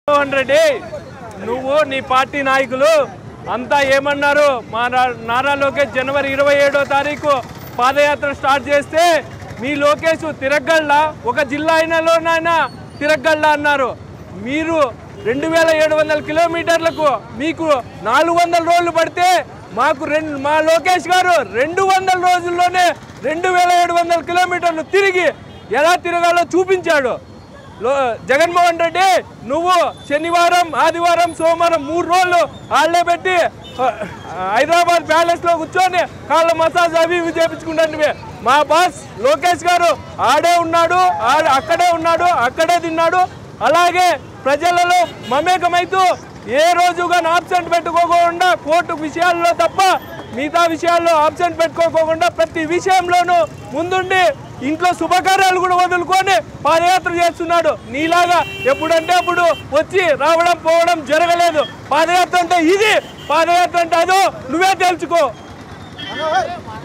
జగన్మోహన్ రెడ్డి నువ్వు నీ పార్టీ నాయకులు అంతా ఏమన్నారు మా రా- నారా లోకేష్ జనవరి ఇరవై ఏడో తారీఖు పాదయాత్ర స్టార్ట్ చేస్తే మీ లోకేష్ తిరగళ్ళ ఒక జిల్లా అయినలోనైనా తిరగళ్ళ అన్నారు మీరు రెండు వేల ఏడు వందల కిలోమీటర్లకు మీకు నాలుగు వందల రోజులు పడితే మాకు రెండు మా లోకేష్ గారు రెండు వందల రోజుల్లోనే రెండు వేల ఏడు వందల కిలోమీటర్లు తిరిగి ఎలా తిరగాలో చూపించాడు లో జగన్మోహన్ రెడ్డి నువ్వు శనివారం ఆదివారం సోమవారం మూడు రోజులు హాలిడే పెట్టి ఆ, హైదరాబాద్ ప్యాలెస్ లో కూర్చొని కాళ్ళ మసాజ్ అవి ఇవి చేపించుకుంటాను మా బాస్ లోకేష్ గారు ఆడే ఉన్నాడు ఆడ- అక్కడే ఉన్నాడు అక్కడే తిన్నాడు అలాగే ప్రజలలో మమేకమైతూ ఏ రోజుగా ఆబ్సెంట్ పెట్టుకోకుండా కోర్టు విషయాల్లో తప్ప మిగతా విషయాల్లో ఆబ్సెంట్ పెట్టుకోకుండా ప్రతి విషయంలోనూ ముందుండి ఇంట్లో శుభకార్యాలు కూడా వదులుకొని పాదయాత్ర చేస్తున్నాడు నీలాగా ఎప్పుడంటే అప్పుడు వచ్చి రావడం పోవడం జరగలేదు పాదయాత్ర అంటే ఇది పాదయాత్ర అంటే అదో నువ్వే తెలుసుకో